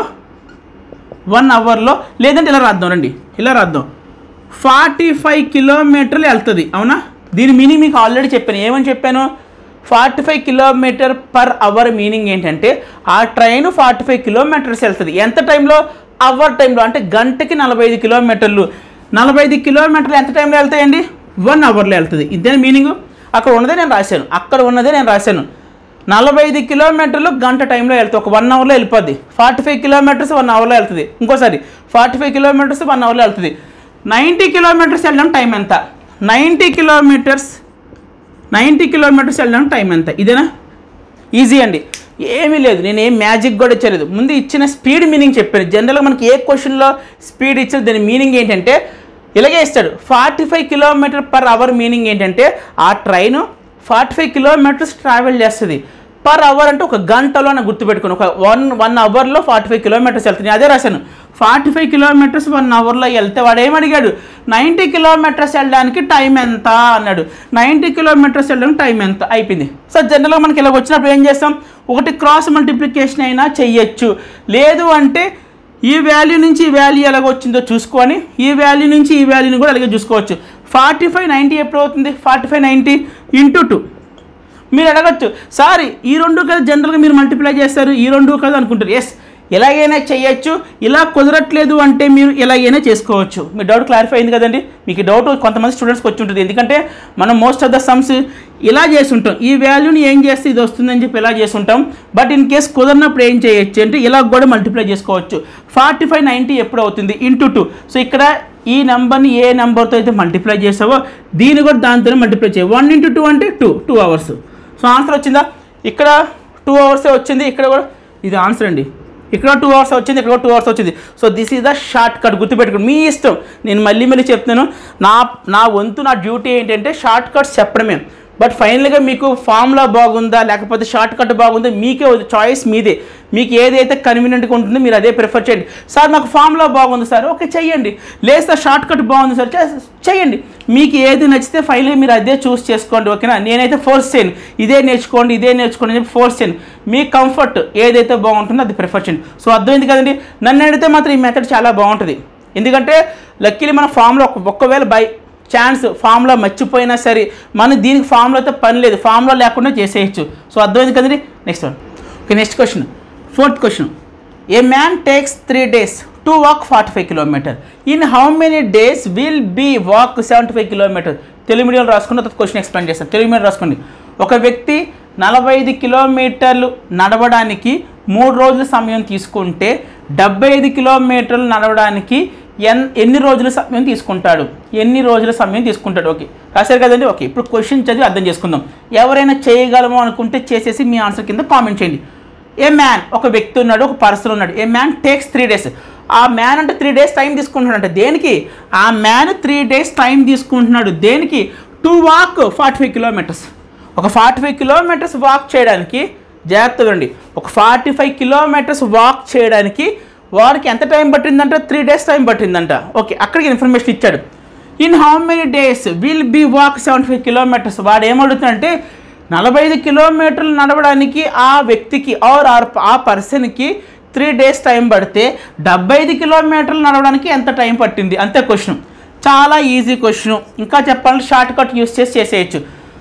వన్ అవర్లో లేదంటే ఇలా రాద్దాం రండి ఇలా రాద్దాం ఫార్టీ ఫైవ్ కిలోమీటర్లు వెళ్తుంది అవునా దీని మీనింగ్ మీకు ఆల్రెడీ చెప్పాను ఏమని చెప్పాను forty five kilometre per hour meaning ఏంటంటే ఆ ట్రైన్ ఫార్టీ ఫైవ్ కిలోమీటర్స్ వెళ్తుంది ఎంత టైంలో అవర్ టైంలో అంటే గంటకి నలభై ఐదు కిలోమీటర్లు నలభై ఐదు కిలోమీటర్లు ఎంత టైంలో వెళ్తాయండి వన్ అవర్లో వెళ్తుంది ఇదే మీనింగ్ అక్కడ ఉన్నదే నేను రాశాను అక్కడ ఉన్నదే నేను రాశాను నలభై ఐదు కిలోమీటర్లు గంట టైంలో వెళ్తుంది ఒక వన్ అవర్లో వెళ్ళిపోద్ది ఫార్టీ ఫైవ్ కిలోమీటర్స్ వన్ అవర్లో వెళ్తుంది ఇంకోసారి ఫార్టీ ఫైవ్ కిలోమీటర్స్ వన్ అవర్లో వెళ్తుంది నైంటీ కిలోమీటర్స్ వెళ్ళడం టైం ఎంత నైంటీ కిలోమీటర్స్ నైంటీ కిలోమీటర్స్ వెళ్ళడం టైం ఎంత ఇదేనా ఈజీ అండి ఏమీ లేదు నేను ఏం మ్యాజిక్ కూడా ఇచ్చలేదు ముందు ఇచ్చిన స్పీడ్ మీనింగ్ చెప్పాను జనరల్గా మనకి ఏ క్వశ్చన్లో స్పీడ్ ఇచ్చారు దాని మీనింగ్ ఏంటంటే ఇలాగే ఇస్తాడు forty five kilometre per hour meaning ఏంటంటే ఆ train forty five kilometres travel చేస్తుంది పర్ అవర్ అంటే ఒక గంటలో నాకు గుర్తుపెట్టుకుని ఒక వన్ వన్ అవర్లో ఫార్టీ ఫైవ్ కిలోమీటర్స్ వెళ్తుంది అదే రాశాను ఫార్టీ ఫైవ్ కిలోమీటర్స్ వన్ అవర్లో వెళ్తే వాడు ఏమడిగాడు నైంటీ కిలోమీటర్స్ వెళ్ళడానికి టైం ఎంత అన్నాడు నైంటీ కిలోమీటర్స్ వెళ్ళడానికి టైం ఎంత అయిపోయింది సో జనరల్గా మనకి ఇలా వచ్చినప్పుడు ఏం చేస్తాం ఒకటి క్రాస్ మల్టిప్లికేషన్ అయినా చెయ్యొచ్చు లేదు అంటే ఈ వాల్యూ నుంచి ఈ వాల్యూ ఎలాగ వచ్చిందో చూసుకొని ఈ వాల్యూ నుంచి ఈ వాల్యూని కూడా అలాగే చూసుకోవచ్చు ఫార్టీ ఫైవ్ నైంటీ ఎప్పుడు అవుతుంది forty five ninety into two మీరు అడగచ్చు సార్ ఈ రెండు కదా జనరల్గా మీరు మల్టిప్లై చేస్తారు ఈ రెండు కదా అనుకుంటారు ఎస్ ఎలాగైనా చేయొచ్చు ఇలా కుదరట్లేదు అంటే మీరు ఎలాగైనా చేసుకోవచ్చు మీ డౌట్ క్లారిఫై అయింది కదండి మీకు డౌట్ కొంతమంది స్టూడెంట్స్కి వచ్చి ఉంటుంది ఎందుకంటే మనం మోస్ట్ ఆఫ్ ద సమ్స్ ఇలా చేసి ఉంటాం ఈ వాల్యూని ఏం చేస్తే ఇది వస్తుందని చెప్పి ఇలా చేసి ఉంటాం బట్ ఇన్ కేస్ కుదరినప్పుడు ఏం చేయొచ్చు అంటే ఇలా కూడా మల్టిప్లై చేసుకోవచ్చు ఫార్టీ ఫైవ్ నైంటీ ఎప్పుడు అవుతుంది ఇంటూ టూ సో ఇక్కడ ఈ నెంబర్ని ఏ నెంబర్తో అయితే మల్టిప్లై చేసావో దీన్ని కూడా దాంతోనే మల్టిప్లై చేయ వన్ ఇంటూ టూ అంటే two two hours so answer వచ్చిందా ఇక్కడ టూ అవర్సే వచ్చింది ఇక్కడ కూడా ఇది ఆన్సర్ అండి ఇక్కడ టూ అవర్స్ వచ్చింది ఇక్కడ టూ అవర్స్ వచ్చింది so this is the shortcut గుర్తుపెట్టుకోండి మీ ఇష్టం నేను మళ్ళీ మళ్ళీ చెప్తున్నాను నా నా వంతు నా డ్యూటీ ఏంటంటే షార్ట్ కట్స్ చెప్పడమే బట్ ఫైనల్గా మీకు ఫార్ములా బాగుందా లేకపోతే షార్ట్ కట్ బాగుందా మీకే చాయిస్ మీదే మీకు ఏదైతే కన్వీనియంట్గా ఉంటుందో మీరు అదే ప్రిఫర్ చేయండి సార్ నాకు ఫార్ములా బాగుంది సార్ ఓకే చెయ్యండి లేదు సార్ షార్ట్ కట్ బాగుంది సార్ చే- చెయ్యండి మీకు ఏది నచ్చితే ఫైనల్గా మీరు అదే చూస్ చేసుకోండి ఓకేనా నేనైతే ఫోర్స్ చేయను ఇదే నేర్చుకోండి ఇదే నేర్చుకోండి అని చెప్పి ఫోర్స్ చేయను మీ కంఫర్ట్ ఏదైతే బాగుంటుందో అది ప్రిఫర్ చేయండి సో అర్థమైంది కదండి నన్ను అడిగితే మాత్రం ఈ మెథడ్ చాలా బాగుంటుంది ఎందుకంటే లక్కీలీ మన ఫామ్లో ఒక్కవేళ బై ఛాన్స్ ఫామ్లో మర్చిపోయినా సరే మనం దీనికి ఫామ్లోతో పని లేదు ఫామ్లో లేకుండా చేసేయచ్చు సో అర్థమైంది కదండి next one okay next question fourth question a man takes three days to walk forty five kilometre in how many days will be walk seventy five kilometre Telugu మీడియంలో రాసుకుని తర్వాత క్వశ్చన్ ఎక్స్ప్లెయిన్ చేస్తాను తెలుగు మీడియం రాసుకోండి ఒక వ్యక్తి నలభై ఐదు కిలోమీటర్లు నడవడానికి మూడు రోజుల సమయం తీసుకుంటే డెబ్బై ఐదు కిలోమీటర్లు నడవడానికి ఎన్ ఎన్ని రోజుల సమయం తీసుకుంటాడు ఎన్ని రోజుల సమయం తీసుకుంటాడు ఓకే రాశారు కదండి ఓకే ఇప్పుడు క్వశ్చన్ చదివి అర్థం చేసుకుందాం ఎవరైనా చేయగలమో అనుకుంటే చేసేసి మీ ఆన్సర్ కింద కామెంట్ చేయండి ఏ మ్యాన్ ఒక వ్యక్తి ఉన్నాడు ఒక పర్సన్ ఉన్నాడు a man takes three days ఆ మ్యాన్ అంటే త్రీ డేస్ టైం తీసుకుంటున్నాడు అంటే దేనికి ఆ మ్యాన్ త్రీ డేస్ టైం తీసుకుంటున్నాడు దేనికి to walk forty five kilometres ఒక ఫార్టీ ఫైవ్ కిలోమీటర్స్ వాక్ చేయడానికి జాగ్రత్తగా అండి ఒక ఫార్టీ ఫైవ్ కిలోమీటర్స్ వాక్ చేయడానికి వారికి ఎంత టైం పట్టిందంట త్రీ డేస్ టైం పట్టిందంట ఓకే అక్కడికి ఇన్ఫర్మేషన్ ఇచ్చాడు in how many days will be walk seventy five kilometres వాడు ఏమడుగుతుందంటే నలభై ఐదు కిలోమీటర్లు నడవడానికి ఆ వ్యక్తికి ఆర్ ఆ పర్సన్కి త్రీ డేస్ టైం పడితే డెబ్బై ఐదు కిలోమీటర్లు నడవడానికి ఎంత టైం పట్టింది అంతే క్వశ్చన్ చాలా ఈజీ క్వశ్చన్ ఇంకా చెప్పాలంటే షార్ట్ కట్ యూస్ చేసి చేసేయచ్చు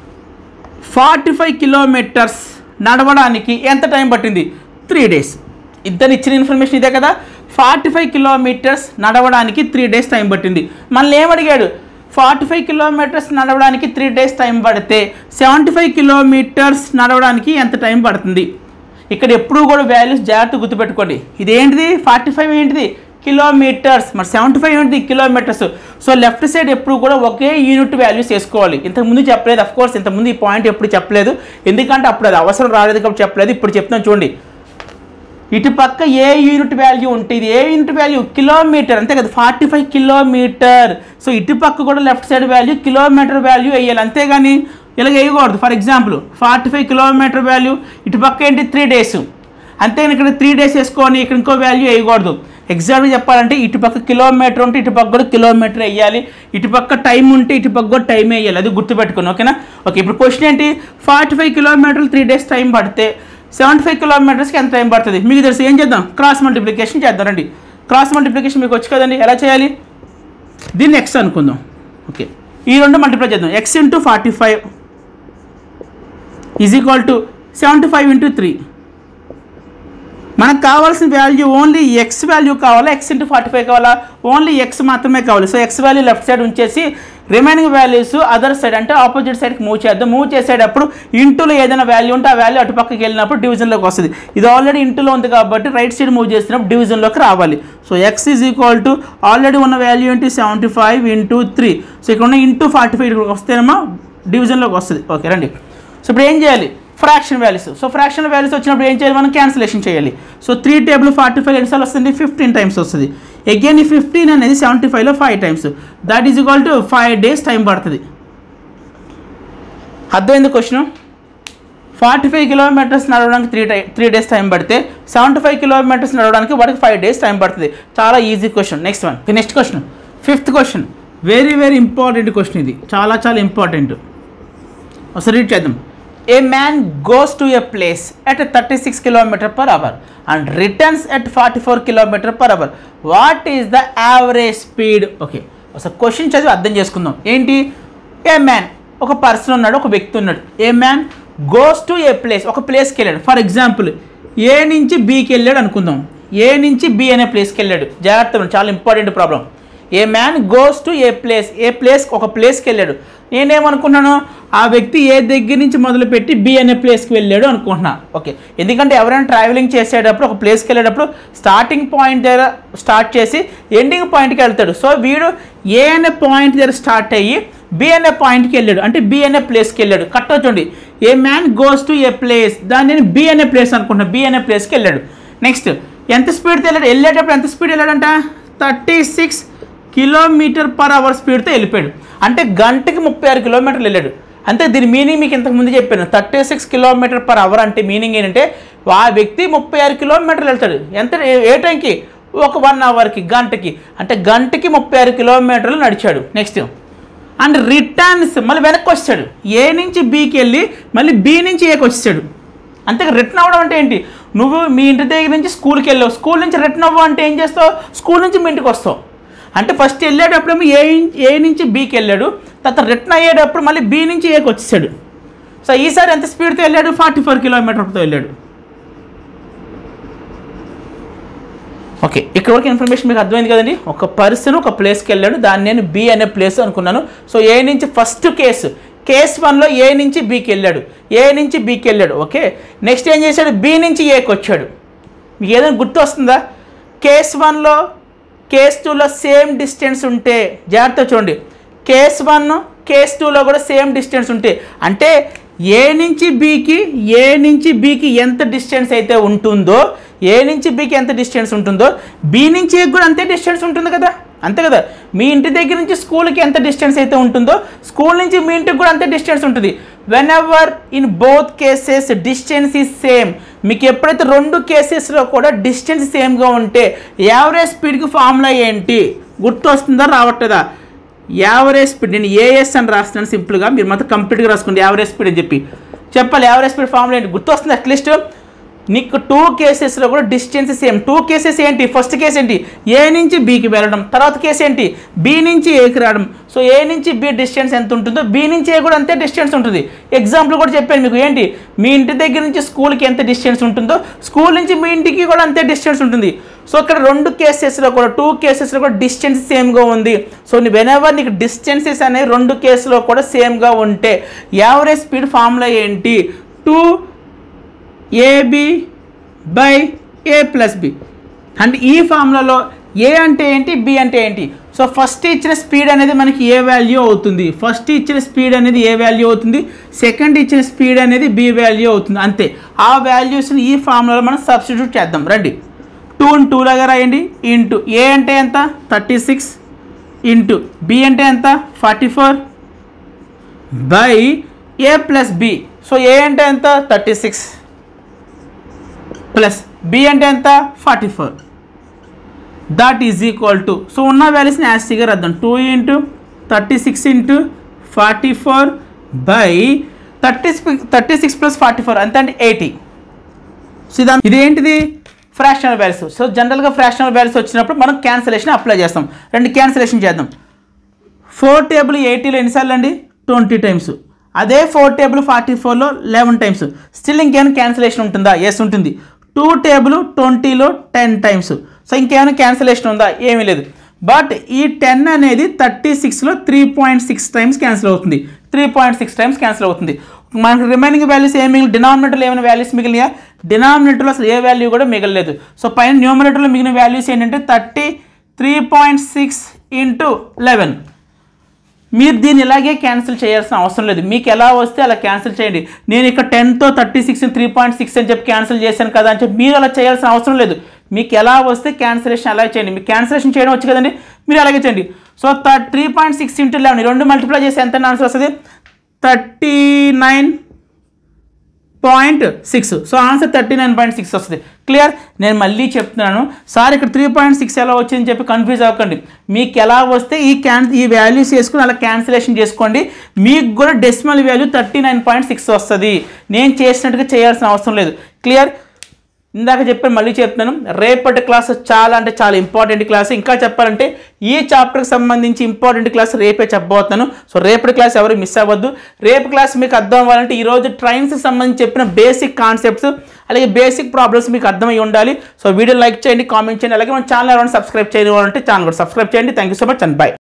ఫార్టీ ఫైవ్ కిలోమీటర్స్ నడవడానికి ఎంత టైం పట్టింది త్రీ డేస్ ఇద్దరు ఇచ్చిన ఇన్ఫర్మేషన్ ఇదే కదా ఫార్టీ ఫైవ్ కిలోమీటర్స్ నడవడానికి త్రీ డేస్ టైం పట్టింది మళ్ళీ ఏమడిగాడు ఫార్టీ ఫైవ్ కిలోమీటర్స్ నడవడానికి త్రీ డేస్ టైం పడితే సెవెంటీ ఫైవ్ కిలోమీటర్స్ నడవడానికి ఎంత టైం పడుతుంది ఇక్కడ ఎప్పుడూ కూడా వాల్యూస్ జాగ్రత్త గుర్తుపెట్టుకోండి ఇదేంటిది ఫార్టీ ఫైవ్ ఏంటిది కిలోమీటర్స్ మరి సెవెంటీ ఫైవ్ ఏంటిది కిలోమీటర్స్ సో లెఫ్ట్ సైడ్ ఎప్పుడు కూడా ఒకే యూనిట్ వాల్యూస్ వేసుకోవాలి ఇంతకుముందు చెప్పలేదు అఫ్ కోర్స్ ఇంతకుముందు ఈ పాయింట్ ఎప్పుడు చెప్పలేదు ఎందుకంటే అప్పుడు అది అవసరం రాలేదు కాబట్టి చెప్పలేదు ఇప్పుడు చెప్తున్నాను చూడండి ఇటు పక్క ఏ యూనిట్ వాల్యూ ఉంటుంది ఏ యూనిట్ వాల్యూ కిలోమీటర్ అంతే కదా ఫార్టీ ఫైవ్ కిలోమీటర్ సో ఇటు పక్క కూడా left side value kilometre value వేయాలి అంతేగాని ఇలా వేయకూడదు for example forty five kilometre value ఇటు పక్క ఏంటి త్రీ డేస్ అంతేగాని ఇక్కడ త్రీ డేస్ వేసుకొని ఇక్కడ ఇంకో వాల్యూ వేయకూడదు ఎగ్జాక్ట్గా చెప్పాలంటే ఇటు పక్క కిలోమీటర్ ఉంటే ఇటు పక్క కూడా కిలోమీటర్ వేయాలి ఇటు పక్క టైం ఉంటే ఇటు పక్క కూడా టైం వేయాలి అది గుర్తుపెట్టుకుని ఓకేనా ఓకే ఇప్పుడు క్వశ్చన్ ఏంటి ఫార్టీ ఫైవ్ కిలోమీటర్లు త్రీ డేస్ టైం పడితే సెవెంటీ ఫైవ్ కిలోమీటర్స్కి ఎంత టైం పడుతుంది మీకు తెలుసు ఏం చేద్దాం క్రాస్ మల్టిప్లికేషన్ చేద్దాం రండి క్రాస్ మల్టిప్లికేషన్ మీకు వచ్చు కదండి ఎలా చేయాలి దీన్ని ఎక్స్ అనుకుందాం ఓకే ఈ రెండు మల్టిప్లై చేద్దాం X into forty five is equal to seventy five into three మనకు కావాల్సిన వాల్యూ ఓన్లీ ఎక్స్ వాల్యూ కావాలా ఎక్స్ ఇంటూ ఫార్టీ ఫైవ్ కావాలా ఓన్లీ ఎక్స్ మాత్రమే కావాలి so X value left side ఉంచేసి రిమైనింగ్ వాల్యూస్ అదర్ సైడ్ అంటే opposite సైడ్కి move చేద్దాం మూవ్ చేసేటప్పుడు ఇంటూలో ఏదైనా వాల్యూ ఉంటే ఆ వాల్యూ అటు పక్కకి వెళ్ళినప్పుడు డివిజన్లోకి వస్తుంది ఇది ఆల్రెడీ ఇంటూలో ఉంది కాబట్టి రైట్ సైడ్ మూవ్ చేసినప్పుడు డివిజన్లోకి రావాలి so X is equal to already ఉన్న వాల్యూ ఏంటి seventy five into three so ఇక్కడ ఉన్న ఇంటూ ఫార్టీ ఫైవ్ వస్తేనేమో డివిజన్లోకి వస్తుంది ఓకే రండి సో ఇప్పుడు ఏం చేయాలి fraction values so fraction values వచ్చినప్పుడు ఏం చేయాలి మనం క్యాన్సిలేషన్ చేయాలి so three table forty five ఎన్నిసార్లు వస్తుంది ఫిఫ్టీన్ టైమ్స్ వస్తుంది అగైన్ ఈ ఫిఫ్టీన్ అనేది సెవెంటీ ఫైవ్లో five times that is equal to five days time పడుతుంది అర్థమైంది క్వశ్చన్ ఫార్టీ ఫైవ్ కిలోమీటర్స్ నడవడానికి త్రీ టై త్రీ డేస్ టైం పడితే సెవెంటీ ఫైవ్ కిలోమీటర్స్ నడవడానికి వాడికి ఫైవ్ డేస్ టైం పడుతుంది చాలా easy question next one next question fifth question very very important question ఇది చాలా చాలా ఇంపార్టెంట్ ఒకసారి రీడ్ చేద్దాం a man goes to a place at thirty six kilometre per hour and returns at forty four kilometre per hour what is the average speed okay ఒకసారి question చదివి అర్థం చేసుకుందాం ఏంటి ఏ మ్యాన్ ఒక పర్సన్ ఉన్నాడు ఒక వ్యక్తి ఉన్నాడు a man goes to a place ఒక ప్లేస్కి వెళ్ళాడు ఫర్ ఎగ్జాంపుల్ ఏ నుంచి బీకి వెళ్ళాడు అనుకుందాం ఏ నుంచి బి అనే ప్లేస్కి వెళ్ళాడు జాగ్రత్త చాలా important problem a man goes to a place a place ఒక ప్లేస్కి వెళ్ళాడు నేనేమనుకున్నాను ఆ వ్యక్తి ఏ దగ్గర నుంచి మొదలుపెట్టి బి అనే ప్లేస్కి వెళ్ళాడు అనుకుంటున్నా ఓకే ఎందుకంటే ఎవరైనా ట్రావెలింగ్ చేసేటప్పుడు ఒక ప్లేస్కి వెళ్ళేటప్పుడు స్టార్టింగ్ పాయింట్ దగ్గర స్టార్ట్ చేసి ఎండింగ్ పాయింట్కి వెళ్తాడు సో వీడు ఏ అనే పాయింట్ దగ్గర స్టార్ట్ అయ్యి బి అనే పాయింట్కి వెళ్ళాడు అంటే బి అనే ప్లేస్కి వెళ్ళాడు కట్టొచ్చండి a man goes to a place దాన్ని నేను బి అనే ప్లేస్ అనుకుంటున్నా బి అనే ప్లేస్కి వెళ్ళాడు నెక్స్ట్ ఎంత స్పీడ్తో వెళ్ళాడు వెళ్ళేటప్పుడు ఎంత స్పీడ్ వెళ్ళాడంట thirty six kilometre per hour స్పీడ్తో వెళ్ళిపోయాడు అంటే గంటకి ముప్పై ఆరు కిలోమీటర్లు వెళ్ళాడు అంతే దీని మీనింగ్ మీకు ఇంతకు ముందు చెప్పాను thirty six kilometre per hour అంటే మీనింగ్ ఏంటంటే ఆ వ్యక్తి ముప్పై ఆరు కిలోమీటర్లు వెళ్తాడు ఎంత ఏ- ఏ టైంకి ఒక వన్ అవర్కి గంటకి అంటే గంటకి ముప్పై ఆరు కిలోమీటర్లు నడిచాడు నెక్స్ట్ అండ్ రిటర్న్స్ మళ్ళీ వెనక్కి వచ్చాడు ఏ నుంచి బీకి వెళ్ళి మళ్ళీ బి నుంచి ఏకి వచ్చాడు అంతే రిటర్న్ అవ్వడం అంటే ఏంటి నువ్వు మీ ఇంటి దగ్గర నుంచి స్కూల్కి వెళ్ళావు స్కూల్ నుంచి రిటర్న్ అవ్వవు అంటే ఏం చేస్తావు స్కూల్ నుంచి మీ ఇంటికి వస్తావు అంటే ఫస్ట్ వెళ్ళేటప్పుడేమో ఏ ఇన్- ఏ నుంచి బీకి వెళ్ళాడు తర్వాత రిటర్న్ అయ్యేటప్పుడు మళ్ళీ బి నుంచి ఏకి వచ్చేసాడు సో ఈసారి ఎంత స్పీడ్తో వెళ్ళాడు ఫార్టీ ఫోర్ కిలోమీటర్తో వెళ్ళాడు ఓకే ఇక్కడ వరకు ఇన్ఫర్మేషన్ మీకు అర్థమైంది కదండి ఒక పర్సన్ ఒక ప్లేస్కి వెళ్ళాడు దాన్ని నేను బి అనే ప్లేస్ అనుకున్నాను సో ఏ నుంచి ఫస్ట్ కేసు కేస్ వన్లో ఏ నుంచి బీకి వెళ్ళాడు ఏ నుంచి బీకి వెళ్ళాడు ఓకే నెక్స్ట్ ఏం చేశాడు బి నుంచి ఏకి వచ్చాడు మీకు ఏదైనా గుర్తు వస్తుందా కేస్ వన్లో కేస్ టూలో సేమ్ డిస్టెన్స్ ఉంటే జాగ్రత్త చూడండి కేస్ వన్ కేస్ టూలో కూడా సేమ్ డిస్టెన్స్ ఉంటే అంటే ఏ నుంచి బీకి ఏ నుంచి బీకి ఎంత డిస్టెన్స్ అయితే ఉంటుందో ఏ నుంచి బీకి ఎంత డిస్టెన్స్ ఉంటుందో బి నుంచి ఏ కూడా అంతే డిస్టెన్స్ ఉంటుంది కదా అంతే కదా మీ ఇంటి దగ్గర నుంచి స్కూల్కి ఎంత డిస్టెన్స్ అయితే ఉంటుందో స్కూల్ నుంచి మీ ఇంటికి కూడా అంతే డిస్టెన్స్ ఉంటుంది whenever in both cases distance is same మీకు ఎప్పుడైతే రెండు కేసెస్లో కూడా డిస్టెన్స్ సేమ్గా ఉంటే యావరేజ్ స్పీడ్కి ఫార్ములా ఏంటి గుర్తు వస్తుందా రావట్లేదా యావరేజ్ స్పీడ్ నేను ఏఎస్ అని రాస్తున్నాను సింపుల్గా మీరు మాత్రం కంప్లీట్గా రాసుకోండి యావరేజ్ స్పీడ్ అని చెప్పి చెప్పాలి యావరేజ్ స్పీడ్ ఫార్ములా ఏంటి గుర్తు వస్తుంది అట్లీస్ట్ నీకు టూ కేసెస్లో కూడా డిస్టెన్స్ సేమ్ టూ కేసెస్ ఏంటి ఫస్ట్ కేసు ఏంటి ఏ నుంచి బీకి వెళ్ళడం తర్వాత కేసు ఏంటి బి నుంచి ఏకి రావడం సో ఏ నుంచి బి డిస్టెన్స్ ఎంత ఉంటుందో బి నుంచి ఏ కూడా అంతే డిస్టెన్స్ ఉంటుంది ఎగ్జాంపుల్ కూడా చెప్పాను మీకు ఏంటి మీ ఇంటి దగ్గర నుంచి స్కూల్కి ఎంత డిస్టెన్స్ ఉంటుందో స్కూల్ నుంచి మీ ఇంటికి కూడా అంతే డిస్టెన్స్ ఉంటుంది సో ఇక్కడ రెండు కేసెస్లో కూడా టూ కేసెస్లో కూడా డిస్టెన్స్ సేమ్గా ఉంది సో నీ వెనెవర్ నీకు డిస్టెన్సెస్ అనేవి రెండు కేసులో కూడా సేమ్గా ఉంటే యావరేజ్ స్పీడ్ ఫార్ములా ఏంటి two AB by A plus B అంటే ఈ ఫార్ములాలో ఏ అంటే ఏంటి బి అంటే ఏంటి సో ఫస్ట్ ఇచ్చిన స్పీడ్ అనేది మనకి ఏ వాల్యూ అవుతుంది ఫస్ట్ ఇచ్చిన స్పీడ్ అనేది ఏ వాల్యూ అవుతుంది సెకండ్ ఇచ్చిన స్పీడ్ అనేది బి వాల్యూ అవుతుంది అంతే ఆ వాల్యూస్ని ఈ ఫార్ములాలో మనం సబ్స్టిట్యూట్ చేద్దాం రండి టూ టూ లాగా రాయండి ఇంటూ ఏ అంటే ఎంత థర్టీ సిక్స్ ఇంటూ బి అంటే ఎంత forty four by A plus B so A అంటే ఎంత థర్టీ సిక్స్ ప్లస్ బి అంటే ఎంత forty four that is equal to so ఉన్న వాల్యూస్ని యాస్టీగా రాద్దాం two into thirty six into forty four by thirty six thirty six plus forty four అంతే అంటే ఎయిటీ సో ఇదా ఇదేంటిది ఫ్రాక్షనల్ వాల్యూస్ సో జనరల్గా ఫ్రాక్షనల్ వాల్యూస్ వచ్చినప్పుడు మనం క్యాన్సలేషన్ అప్లై చేస్తాం రెండు క్యాన్సలేషన్ చేద్దాం ఫోర్ టేబుల్ ఎయిటీలో ఎన్నిసార్లు అండి ట్వంటీ టైమ్స్ అదే ఫోర్ టేబుల్ ఫార్టీ ఫోర్లో లెవెన్ టైమ్స్ స్టిల్ ఇంకేమైనా క్యాన్సలేషన్ ఉంటుందా ఎస్ ఉంటుంది టూ టేబుల్ ట్వంటీలో టెన్ టైమ్స్ సో ఇంకేమైనా క్యాన్సలేషన్ ఉందా ఏమీ లేదు బట్ ఈ టెన్ అనేది థర్టీ సిక్స్లో three point six times cancel అవుతుంది three point six times cancel అవుతుంది మనకు రిమైనింగ్ వాల్యూస్ ఏమి మిగిలి డినామినేటర్లో ఏమైనా వాల్యూస్ మిగిలినాయా డినామినేటర్లో అసలు ఏ వాల్యూ కూడా మిగలలేదు సో పైన న్యూమినేటర్లో మిగిలిన వాల్యూస్ ఏంటంటే thirty three point six into eleven మీరు దీన్ని ఇలాగే క్యాన్సిల్ చేయాల్సిన అవసరం లేదు మీకు ఎలా వస్తే అలా క్యాన్సిల్ చేయండి నేను ఇక్కడ టెన్తో thirty six three point six అని చెప్పి క్యాన్సిల్ చేశాను కదా అని చెప్పి మీరు అలా చేయాల్సిన అవసరం లేదు మీకు ఎలా వస్తే క్యాన్సిలేషన్ అలాగే చేయండి మీకు క్యాన్సిలేషన్ చేయడం వచ్చు కదండి మీరు అలాగే చేయండి so three point six into eleven రెండు మల్టిప్లై చేసి ఎంత ఆన్సర్ వస్తుంది thirty nine point six so answer thirty nine point six వస్తుంది క్లియర్ నేను మళ్ళీ చెప్తున్నాను సార్ ఇక్కడ త్రీ పాయింట్ సిక్స్ ఎలా వచ్చిందని చెప్పి కన్ఫ్యూజ్ అవ్వకండి మీకు ఎలా వస్తే ఈ క్యాన్ ఈ వాల్యూస్ వేసుకుని అలా క్యాన్సిలేషన్ చేసుకోండి మీకు కూడా decimal value thirty nine point six వస్తుంది నేను చేసినట్టుగా చేయాల్సిన అవసరం లేదు క్లియర్ ఇందాక చెప్పాను మళ్ళీ చెప్తున్నాను రేపటి క్లాస్ చాలా అంటే చాలా ఇంపార్టెంట్ క్లాస్ ఇంకా చెప్పాలంటే ఈ చాప్టర్కి సంబంధించి ఇంపార్టెంట్ క్లాస్ రేపే చెప్పబోతున్నాను సో రేపటి క్లాస్ ఎవరు మిస్ అవ్వద్దు రేపు క్లాస్ మీకు అర్థం అవ్వాలంటే ఈరోజు ట్రైన్స్కి సంబంధించి చెప్పిన బేసిక్ కాన్సెప్ట్స్ అలాగే బేసిక్ ప్రాబ్లమ్స్ మీకు అర్థమై ఉండాలి సో వీడియో లైక్ చేయండి కామెంట్ చేయండి అలాగే మన ఛానల్ ఎవరైనా సబ్స్క్రైబ్ చేయాలంటే ఛానల్ కూడా సబ్స్క్రైబ్ చేయండి thank you so much and by